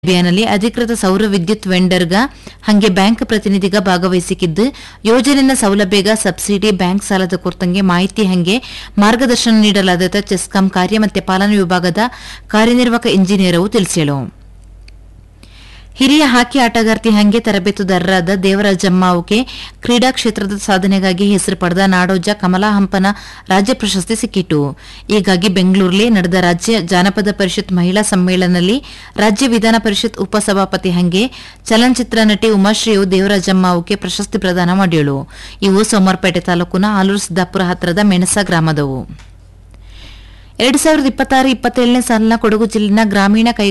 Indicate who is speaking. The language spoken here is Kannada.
Speaker 1: ಅಭಿಯಾನಲ್ಲಿ ಅಧಿಕೃತ ಸೌರ ವಿದ್ಯುತ್ ವೆಂಡರ್ಗ ಹಂಗೆ ಬ್ಯಾಂಕ್ ಪ್ರತಿನಿಧಿಗ ಭಾಗವಹಿಸಿಕಿದ್ದು ಯೋಜನೆಯ ಸೌಲಭ್ಯಗ ಸಬ್ಸಿಡಿ ಬ್ಯಾಂಕ್ ಸಾಲದ ಕುರಿತಂಗೆ ಮಾಹಿತಿ ಹಂಗೆ ಮಾರ್ಗದರ್ಶನ ನೀಡಲಾದ ಚೆಸ್ಕಾಂ ಕಾರ್ಯ ಮತ್ತು ಪಾಲನಾ ವಿಭಾಗದ ಕಾರ್ಯನಿರ್ವಾಹಕ ಇಂಜಿನಿಯರವು ತಿಳಿಸಿಳು ಹಿರಿಯ ಹಾಕಿ ಆಟಗಾರ್ತಿ ಹಂಗೆ ತರಬೇತುದಾರರಾದ ದೇವರಾಜಮ್ಮ ಅವಕ್ಕೆ ಕ್ರೀಡಾ ಕ್ಷೇತ್ರದ ಸಾಧನೆಗಾಗಿ ಹೆಸರು ಪಡೆದ ನಾಡೋಜ ಕಮಲಾ ಹಂಪನ ರಾಜ್ಯ ಪ್ರಶಸ್ತಿ ಸಿಕ್ಕಿತು ಹೀಗಾಗಿ ಬೆಂಗಳೂರಲ್ಲಿ ನಡೆದ ರಾಜ್ಯ ಜಾನಪದ ಪರಿಷತ್ ಮಹಿಳಾ ಸಮ್ಮೇಳನದಲ್ಲಿ ರಾಜ್ಯ ವಿಧಾನ ಪರಿಷತ್ ಉಪಸಭಾಪತಿ ಹಂಗೆ ಚಲನಚಿತ್ರ ನಟಿ ಉಮಾಶ್ರೀಯು ದೇವರಾಜಮ್ಮ ಅವಕ್ಕೆ ಪ್ರಶಸ್ತಿ ಪ್ರದಾನ ಮಾಡಿಳು ಇವು ಸೋಮವಾರಪೇಟೆ ತಾಲೂಕಿನ ಆಲೂರು ಸಿದ್ದಾಪುರ ಹತ್ತಿರದ ಮೆಣಸ ಗ್ರಾಮದವು ಎರಡ್ ಸಾವಿರದ ಇಪ್ಪತ್ತಾರು ಇಪ್ಪತ್ತೇಳನೇ ಸಾಲಿನ ಕೊಡಗು ಜಿಲ್ಲೆನ ಗ್ರಾಮೀಣ ಕೈ